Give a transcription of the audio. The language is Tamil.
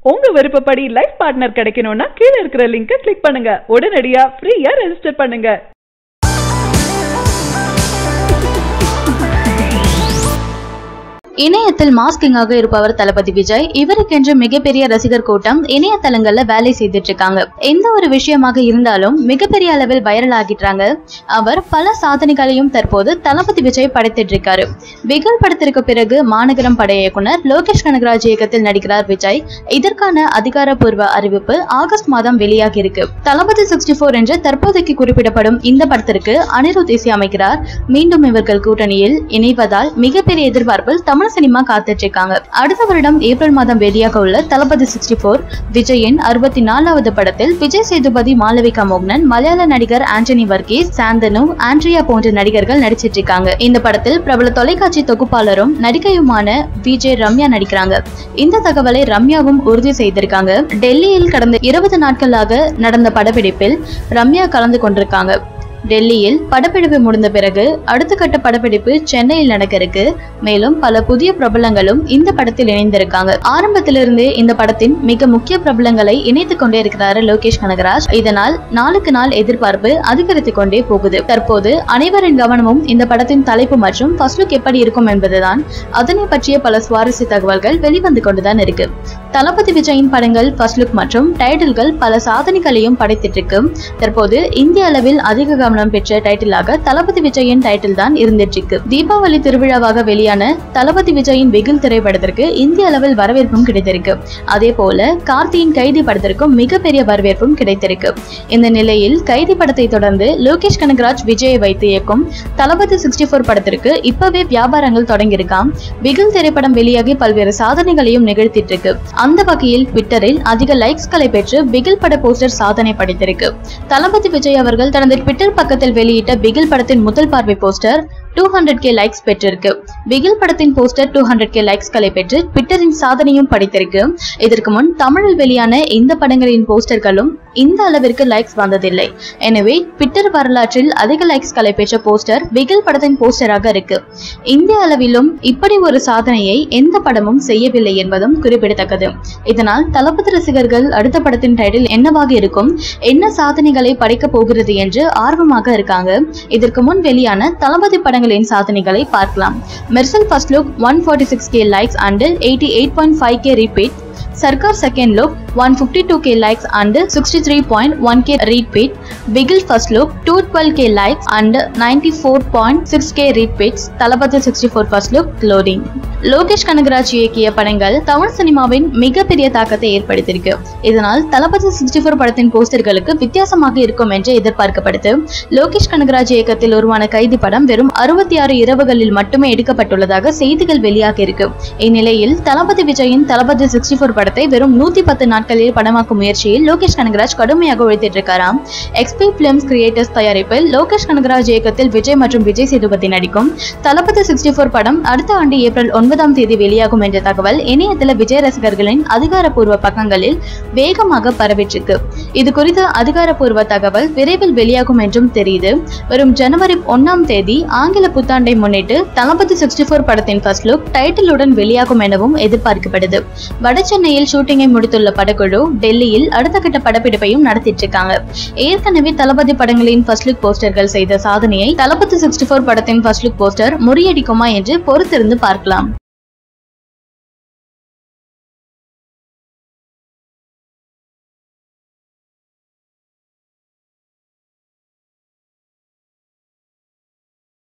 உங்க விருப்பப்படி லைஃப் பார்ட்னர் கிடைக்கணும்னா கீழ இருக்கிற லிங்கை கிளிக் பண்ணுங்க உடனடியா ஃப்ரீயா ரெஜிஸ்டர் பண்ணுங்க இணையத்தில் மாஸ்கிங்காக இருப்பவர் தளபதி விஜய் இவருக்கென்று மிகப்பெரிய ரசிகர் கூட்டம் இணையதளங்கள்ல வேலை செய்துட்டு இருக்காங்க எந்த ஒரு விஷயமாக இருந்தாலும் மிகப்பெரிய அளவில் வைரல் ஆகிட்டாங்க அவர் பல சாதனைகளையும் தற்போது தளபதி விஜய் படைத்துட்டு இருக்காரு பிகல் படத்திற்கு பிறகு மாநகரம் பட இயக்குனர் லோகேஷ் கனகராஜ் இயக்கத்தில் நடிக்கிறார் விஜய் இதற்கான அதிகாரப்பூர்வ அறிவிப்பு ஆகஸ்ட் மாதம் வெளியாகி இருக்கு தளபதி சிக்ஸ்டி போர் என்று தற்போதைக்கு குறிப்பிடப்படும் இந்த படத்திற்கு அனிருத் இசையமைக்கிறார் மீண்டும் இவர்கள் கூட்டணியில் இணைவதால் மிகப்பெரிய எதிர்பார்ப்பில் தமிழ் சினிமா காத்துட்டு இருக்காங்க அடுத்த வருடம் ஏப்ரல் மாதம் வெளியாக உள்ள தளபதி சிக்ஸ்டி போர் விஜயின் அறுபத்தி நாலாவது படத்தில் விஜய் சேதுபதி மாளவிகா மோகனன் மலையாள நடிகர் ஆண்டனி வர்கீஸ் சாந்தனு ஆண்ட்ரியா போன்ற நடிகர்கள் நடிச்சிட்டு இருக்காங்க இந்த படத்தில் பிரபல தொலைக்காட்சி தொகுப்பாளரும் நடிகையுமான விஜய் ரம்யா நடிக்கிறாங்க இந்த தகவலை ரம்யாவும் உறுதி செய்திருக்காங்க டெல்லியில் கடந்த இருபது நாட்களாக நடந்த படப்பிடிப்பில் ரம்யா கலந்து கொண்டிருக்காங்க டெல்லியில் படப்பிடிப்பு முடிந்த பிறகு அடுத்த கட்ட படப்பிடிப்பு சென்னையில் நடக்க இருக்கு மேலும் பல புதிய பிரபலங்களும் இந்த படத்தில் இணைந்திருக்காங்க ஆரம்பத்திலிருந்தே இந்த படத்தின் மிக முக்கிய பிரபலங்களை இணைத்துக் கொண்டே இருக்கிறாரு லோகேஷ் கனகராஜ் இதனால் நாளுக்கு நாள் எதிர்பார்ப்பு அதிகரித்துக் கொண்டே போகுது தற்போது அனைவரின் கவனமும் இந்த படத்தின் தலைப்பு மற்றும் ஃபர்ஸ்ட் லுக் எப்படி இருக்கும் என்பதுதான் அதனை பற்றிய பல சுவாரஸ்ய தகவல்கள் வெளிவந்து கொண்டுதான் இருக்கு தளபதி விஜயின் படங்கள் ஃபர்ஸ்ட் லுக் மற்றும் டைட்டில்கள் பல சாதனைகளையும் படைத்திட்டு இருக்கு தற்போது இந்திய அளவில் அதிக கவனம் பெற்ற டைட்டிலாக தளபதி விஜயின் டைட்டில் தான் இருந்துட்டு இருக்கு தீபாவளி திருவிழாவாக வெளியான தளபதி விஜயின் பிகில் திரைப்படத்திற்கு இந்திய அளவில் வரவேற்பும் கிடைத்திருக்கு அதே போல கார்த்தியின் கைதி படத்திற்கும் மிகப்பெரிய வரவேற்பும் கிடைத்திருக்கு இந்த நிலையில் கைதி படத்தை தொடர்ந்து லோகேஷ் கனகராஜ் விஜயை வைத்து இயக்கும் தளபதி சிக்ஸ்டி போர் படத்திற்கு இப்பவே வியாபாரங்கள் தொடங்கியிருக்காம் பிகில் திரைப்படம் வெளியாகி பல்வேறு சாதனைகளையும் நிகழ்த்திட்டு இருக்கு அந்த வகையில் ட்விட்டரில் அதிக லைக்ஸ்களை பெற்று பிகில் பட போஸ்டர் சாதனை படைத்திருக்கு தளபதி விஜய் அவர்கள் தனது ட்விட்டர் பக்கத்தில் வெளியிட்ட பிகில் படத்தின் முதல் பார்வை poster two hundred K likes பெற்றிருக்கு பிகில் படத்தின் போஸ்டர் டூ ஹண்ட்ரட் கே லைக்ஸ்களை பெற்று ட்விட்டரின் சாதனையும் படைத்திருக்கு இதற்கு முன் தமிழில் வெளியான இந்த படங்களின் போஸ்டர்களும் இந்த அளவிற்கு லைக்ஸ் வந்ததில்லை எனவே ட்விட்டர் வரலாற்றில் அதிக லைக்ஸ்களை பெற்ற போஸ்டர் பிகில் படத்தின் போஸ்டராக இருக்கு இந்திய அளவிலும் இப்படி ஒரு சாதனையை எந்த படமும் செய்யவில்லை என்பதும் குறிப்பிடத்தக்கது இதனால் தளபதி ரசிகர்கள் அடுத்த படத்தின் டைட்டில் என்னவாக இருக்கும் என்ன சாதனைகளை படைக்கப் போகிறது என்று ஆர்வமாக இருக்காங்க இதற்கு முன் வெளியான தளபதி படங்களின் சாதனைகளை பார்க்கலாம் Mersal first look one forty six K likes and eighty eight point five K retweet Sarkar second look one fifty two K likes and sixty three point one K retweet Bigil first look two twelve K likes and ninety four point six K retweets Thalapathy sixty four first look loading Lokesh Kanagaraj இயக்கிய படங்கள் தமிழ் சினிமாவின் மிகப்பெரிய தாக்கத்தை ஏற்படுத்தியிருக்கு இதனால் தளபதி சிக்ஸ்டி ஃபோர் படத்தின் போஸ்டர்களுக்கு வித்தியாசமாக இருக்கும் என்று எதிர்பார்க்கப்படுது லோகேஷ் கனகராஜ் இயக்கத்தில் உருவான கைதி படம் வெறும் அறுபத்தி ஆறு இரவுகளில் மட்டுமே எடுக்கப்பட்டுள்ளதாக செய்திகள் வெளியாகி இருக்கு இந்நிலையில் தளபதி விஜயின் தளபதி சிக்ஸ்டி ஃபோர் படத்தை வெறும் நூத்தி பத்து நாட்களில் படமாக்கும் முயற்சியில் லோகேஷ் கனகராஜ் கடுமையாக உழைத்திட்டு இருக்காராம் எக்ஸ்பி பிலிம்ஸ் கிரியேட்டர்ஸ் தயாரிப்பில் லோகேஷ் கனகராஜ் இயக்கத்தில் விஜய் மற்றும் விஜய் சேதுபதி நடிக்கும் தளபதி சிக்ஸ்டி ஃபோர் படம் அடுத்த ஆண்டு ஏப்ரல் ஒன்பதாம் தேதி வெளியாகும் என்ற தகவல் இணையத்தில் விஜய் ரசிகர்களின் அதிகாரப்பூர்வ பக்கங்களில் வேகமாக பரவிட்டிருக்கு இது குறித்த அதிகாரப்பூர்வ தகவல் விரைவில் வெளியாகும் என்றும் தெரியுது வரும் ஜனவரி ஒன்னாம் தேதி ஆங்கில புத்தாண்டை முன்னிட்டு தளபதி சிக்ஸ்டி ஃபோர் படத்தின் ஃபர்ஸ்ட் லுக் டைட்டிலுடன் வெளியாகும் எனவும் எதிர்பார்க்கப்படுது வட சென்னையில் ஷூட்டிங்கை முடித்துள்ள படக்குழு டெல்லியில் அடுத்த கட்ட படப்பிடிப்பையும் நடத்திட்டு இருக்காங்க ஏற்கனவே தளபதி படங்களின் ஃபர்ஸ்ட் லுக் போஸ்டர்கள் செய்த சாதனையை தளபதி சிக்ஸ்டி ஃபோர் படத்தின் ஃபர்ஸ்ட் லுக் போஸ்டர் முறியடிக்குமா என்று பொறுத்திருந்து பார்க்கலாம்